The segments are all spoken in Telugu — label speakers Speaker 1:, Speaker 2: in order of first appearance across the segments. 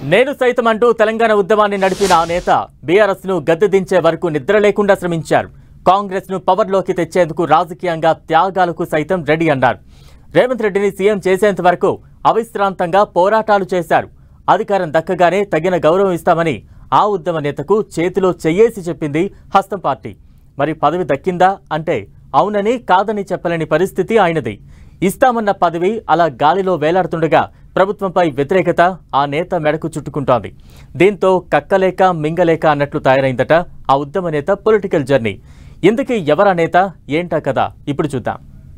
Speaker 1: నేను సైతం అంటూ తెలంగాణ ఉద్యమాన్ని నడిపిన ఆ నేత బీఆర్ఎస్ ను గద్దె దించే వరకు నిద్ర లేకుండా శ్రమించారు కాంగ్రెస్ ను పవర్లోకి తెచ్చేందుకు రాజకీయంగా త్యాగాలకు సైతం రెడీ అన్నారు రేవంత్ రెడ్డిని సీఎం చేసేంత వరకు అవిశ్రాంతంగా పోరాటాలు చేశారు అధికారం దక్కగానే తగిన గౌరవం ఇస్తామని ఆ ఉద్యమ నేతకు చేతిలో చెయ్యేసి చెప్పింది హస్తం పార్టీ మరి పదవి దక్కిందా అంటే అవునని కాదని చెప్పలేని పరిస్థితి ఆయనది ఇస్తామన్న పదవి అలా గాలిలో వేలాడుతుండగా ప్రభుత్వంపై వ్యతిరేకత ఆ నేత మెడకు చుట్టుకుంటోంది దీంతో కక్కలేక మింగలేక అన్నట్లు తయారైందట ఆ ఉద్యమ నేత పొలిటికల్ జర్నీ ఇందుకీ ఎవరా నేత ఏంటా కదా ఇప్పుడు చూద్దాం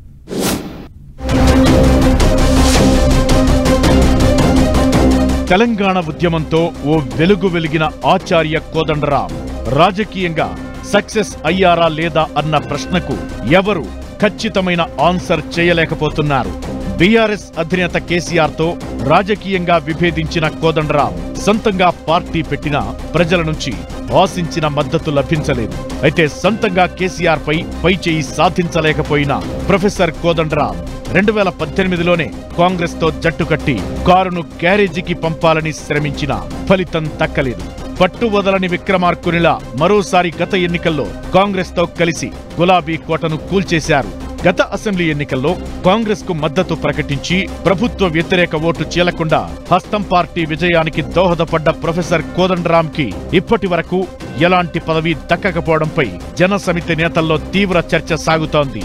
Speaker 2: తెలంగాణ ఉద్యమంతో ఓ వెలుగు వెలిగిన ఆచార్య కోదండరాం రాజకీయంగా సక్సెస్ అయ్యారా లేదా అన్న ప్రశ్నకు ఎవరు ఖచ్చితమైన ఆన్సర్ చేయలేకపోతున్నారు బీఆర్ఎస్ అధినేత కేసీఆర్ తో రాజకీయంగా విభేదించిన కోదండరాం సొంతంగా పార్టీ పెట్టినా ప్రజల నుంచి ఆశించిన మద్దతు లభించలేదు అయితే సొంతంగా కేసీఆర్ పై పైచేయి సాధించలేకపోయిన ప్రొఫెసర్ కోదండరాం రెండు వేల పద్దెనిమిదిలోనే కాంగ్రెస్ తో జట్టు కట్టి కారును గ్యారేజీకి పంపాలని శ్రమించిన ఫలితం దక్కలేదు పట్టు వదలని విక్రమార్కునిలా మరోసారి గత ఎన్నికల్లో కాంగ్రెస్ తో కలిసి గులాబీ కోటను కూల్చేశారు గత అసెంబ్లీ ఎన్నికల్లో కాంగ్రెస్ కు మద్దతు ప్రకటించి ప్రభుత్వ వ్యతిరేక ఓటు చీలకుండా హస్తం పార్టీ విజయానికి దోహదపడ్డ ప్రొఫెసర్ కోదండరాం కి ఇప్పటి వరకు ఎలాంటి పదవి దక్కకపోవడంపై జనసమితి నేతల్లో తీవ్ర చర్చ సాగుతోంది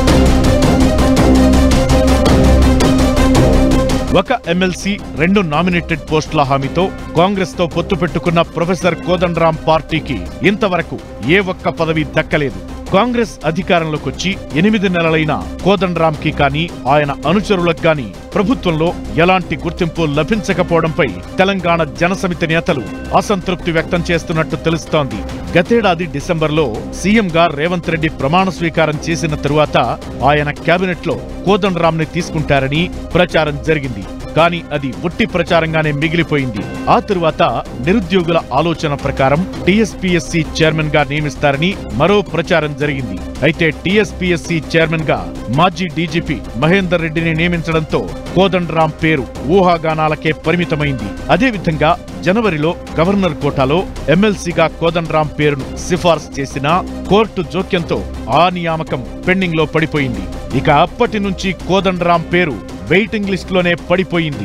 Speaker 2: ఒక ఎమ్మెల్సీ రెండు నామినేటెడ్ పోస్టుల హామీతో కాంగ్రెస్ తో పొత్తు పెట్టుకున్న ప్రొఫెసర్ కోదండరాం పార్టీకి ఇంతవరకు ఏ ఒక్క పదవి దక్కలేదు కాంగ్రెస్ అధికారంలోకి వచ్చి ఎనిమిది నెలలైన కోదండరాంకి కానీ ఆయన అనుచరులకు గాని ప్రభుత్వంలో ఎలాంటి గుర్తింపు లభించకపోవడంపై తెలంగాణ జనసమితి నేతలు అసంతృప్తి వ్యక్తం చేస్తున్నట్టు తెలుస్తోంది గతేడాది డిసెంబర్లో సీఎంగా రేవంత్ రెడ్డి ప్రమాణ స్వీకారం చేసిన తరువాత ఆయన కేబినెట్లో కోదండరాంని తీసుకుంటారని ప్రచారం జరిగింది కానీ అది ఒట్టి ప్రచారంగానే మిగిలిపోయింది ఆ తరువాత నిరుద్యోగుల ఆలోచన ప్రకారం టీఎస్పీఎస్సీ చైర్మన్ గా నియమిస్తారని మరో ప్రచారం జరిగింది అయితే టీఎస్పీఎస్సీ చైర్మన్ గా మాజీ డీజీపీ మహేందర్ రెడ్డిని నియమించడంతో కోదండరాం పేరు ఊహాగానాలకే పరిమితమైంది అదేవిధంగా జనవరిలో గవర్నర్ కోటాలో ఎమ్మెల్సీగా కోదండరాం పేరును సిఫార్సు చేసినా కోర్టు జోక్యంతో ఆ నియామకం పెండింగ్ లో పడిపోయింది ఇక అప్పటి నుంచి కోదండరాం పేరు వెయిటింగ్ లిస్టులోనే పడిపోయింది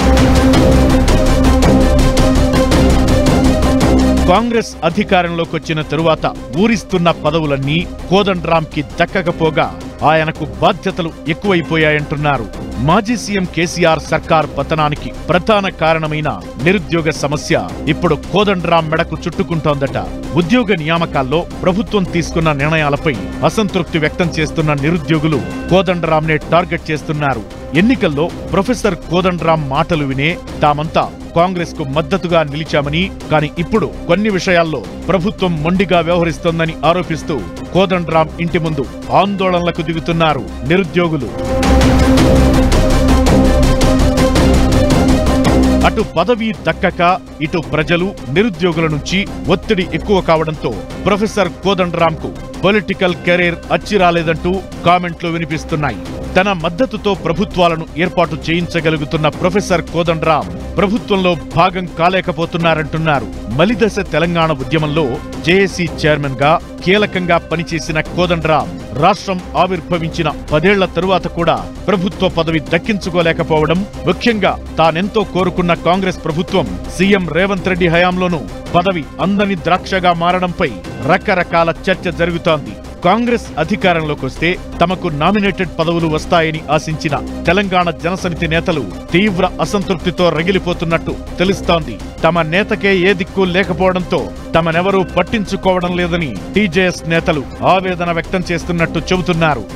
Speaker 2: కాంగ్రెస్ అధికారంలోకి వచ్చిన తరువాత ఊరిస్తున్న పదవులన్నీ కోదండరాంకి దక్కకపోగా ఆయనకు బాధ్యతలు ఎక్కువైపోయాయంటున్నారు మాజీ సీఎం కేసీఆర్ సర్కార్ పతనానికి ప్రధాన కారణమైన నిరుద్యోగ సమస్య ఇప్పుడు కోదండరాం మెడకు చుట్టుకుంటోందట ఉద్యోగ నియామకాల్లో ప్రభుత్వం తీసుకున్న నిర్ణయాలపై అసంతృప్తి వ్యక్తం చేస్తున్న నిరుద్యోగులు కోదండరాంనే టార్గెట్ చేస్తున్నారు ఎన్నికల్లో ప్రొఫెసర్ కోదండరాం మాటలు వినే తామంతా కాంగ్రెస్ కు మద్దతుగా నిలిచామని కానీ ఇప్పుడు కొన్ని విషయాల్లో ప్రభుత్వం మొండిగా వ్యవహరిస్తోందని ఆరోపిస్తూ కోదండరాం ఇంటి ముందు ఆందోళనలకు దిగుతున్నారు నిరుద్యోగులు అటు పదవి దక్కక ఇటు ప్రజలు నిరుద్యోగుల నుంచి ఒత్తిడి ఎక్కువ కావడంతో ప్రొఫెసర్ కోదండరాంకు పొలిటికల్ కెరీర్ అచ్చిరాలేదంటూ కామెంట్లు వినిపిస్తున్నాయి తన మద్దతుతో ప్రభుత్వాలను ఏర్పాటు చేయించగలుగుతున్న ప్రొఫెసర్ కోదండరాం ప్రభుత్వంలో భాగం కాలేకపోతున్నారంటున్నారు మలిదశ తెలంగాణ ఉద్యమంలో జేఏసీ చైర్మన్ గా కీలకంగా పనిచేసిన కోదండరాం రాష్ట్రం ఆవిర్భవించిన పదేళ్ల తరువాత కూడా ప్రభుత్వ పదవి దక్కించుకోలేకపోవడం ముఖ్యంగా తానెంతో కోరుకున్న కాంగ్రెస్ ప్రభుత్వం సీఎం రేవంత్ రెడ్డి హయాంలోనూ పదవి అందని ద్రాక్షగా మారడంపై రకరకాల చర్చ జరుగుతోంది కాంగ్రెస్ అధికారంలోకి వస్తే తమకు నామినేటెడ్ పదవులు వస్తాయని ఆశించిన తెలంగాణ జనసమితి నేతలు తీవ్ర అసంతృప్తితో రగిలిపోతున్నట్టు తెలుస్తోంది తమ నేతకే ఏ దిక్కు లేకపోవడంతో తమనెవరూ పట్టించుకోవడం లేదని టీజేఎస్ నేతలు ఆవేదన వ్యక్తం చేస్తున్నట్టు చెబుతున్నారు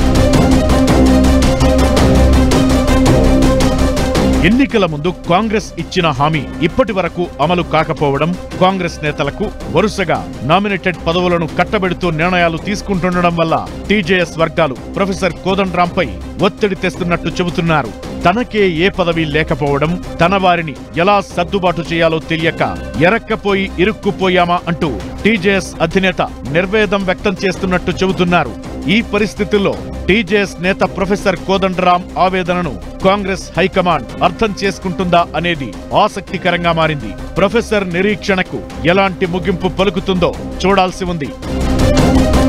Speaker 2: ఎన్నికల ముందు కాంగ్రెస్ ఇచ్చిన హామీ ఇప్పటి వరకు అమలు కాకపోవడం కాంగ్రెస్ నేతలకు వరుసగా నామినేటెడ్ పదవులను కట్టబెడుతూ నిర్ణయాలు తీసుకుంటుండడం వల్ల టీజేఎస్ వర్గాలు ప్రొఫెసర్ కోదండరాంపై ఒత్తిడి తెస్తున్నట్టు చెబుతున్నారు తనకే ఏ పదవి లేకపోవడం తన వారిని ఎలా సర్దుబాటు చేయాలో తెలియక ఎరక్కపోయి ఇరుక్కుపోయామా అంటూ టీజేఎస్ అధినేత నిర్వేదం వ్యక్తం చేస్తున్నట్టు చెబుతున్నారు ఈ పరిస్థితుల్లో టీజేఎస్ నేత ప్రొఫెసర్ కోదండరాం ఆవేదనను కాంగ్రెస్ హైకమాండ్ అర్థం చేసుకుంటుందా అనేది ఆసక్తికరంగా మారింది ప్రొఫెసర్ నిరీక్షణకు ఎలాంటి ముగింపు పలుకుతుందో చూడాల్సి ఉంది